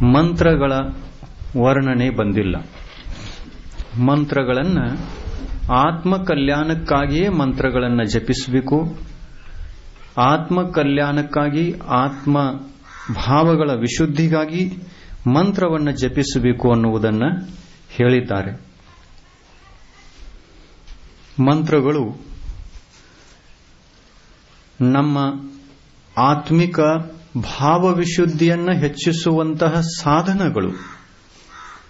ಮಂತ್ರಗಳ ವರ್ಣನೆ ಬಂದಿಲ್ಲ ಮಂತ್ರಗಳನ್ನು ಆತ್ಮ ಕಲ್ಯಾಣಕ್ಕಾಗಿಯೇ ಮಂತ್ರಗಳನ್ನು ಜಪಿಸಬೇಕು ಆತ್ಮ ಕಲ್ಯಾಣಕ್ಕಾಗಿ ಆತ್ಮ ಭಾವಗಳ ವಿಶುದ್ಧಿಗಾಗಿ ಮಂತ್ರವನ್ನು ಜಪಿಸಬೇಕು ಅನ್ನುವುದನ್ನು ಹೇಳಿದ್ದಾರೆ ಮಂತ್ರಗಳು ನಮ್ಮ ಆತ್ಮಿಕ ಭಾವವಿಶುದ್ಧಿಯನ್ನು ಹೆಚ್ಚಿಸುವಂತಹ ಸಾಧನಗಳು